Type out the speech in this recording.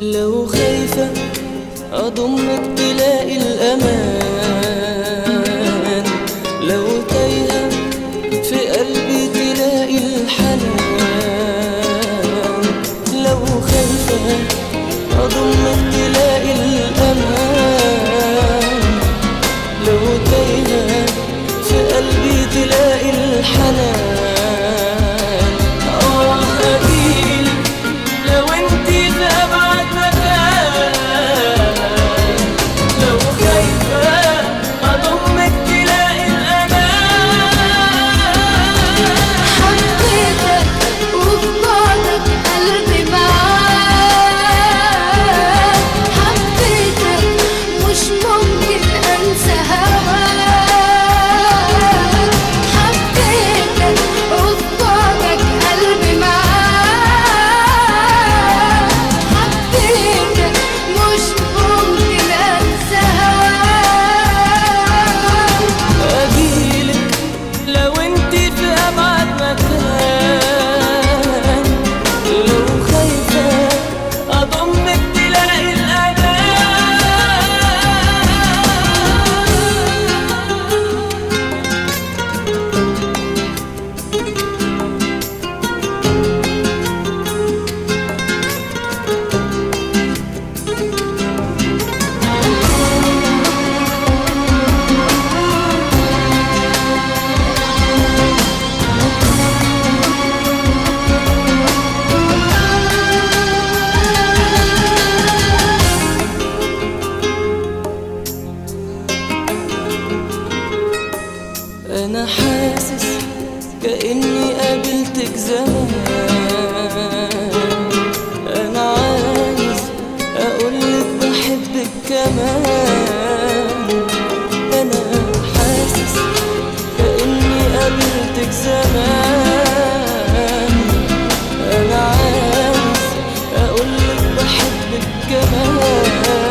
لو خايفة أضمك تلاقي الأمان لو تايهة في قلبي تلاقي الحنان لو خايفة أضمك تلاقي الأمان لو تايهة في قلبي تلاقي الحنان آه هجيلك لو انتي في أبعد مكان لو خايفة أضمك تلاقي الأمان حبيتك وفي بعدك قلبي معاك حبيتك مش ممكن انسى هواك حبيتك وفي بعدك قلبي معاك حبيتك مش ممكن انسى هواك أجيلك لو انتي في أبعد مكان لو خايفة أضمك تلاقي الأمان أنا حاسس كأني قابلتك زمان أنا عايز أقولك بحبك كمان أنا حاسس كأني قابلتك زمان أنا عايز أقولك بحبك كمان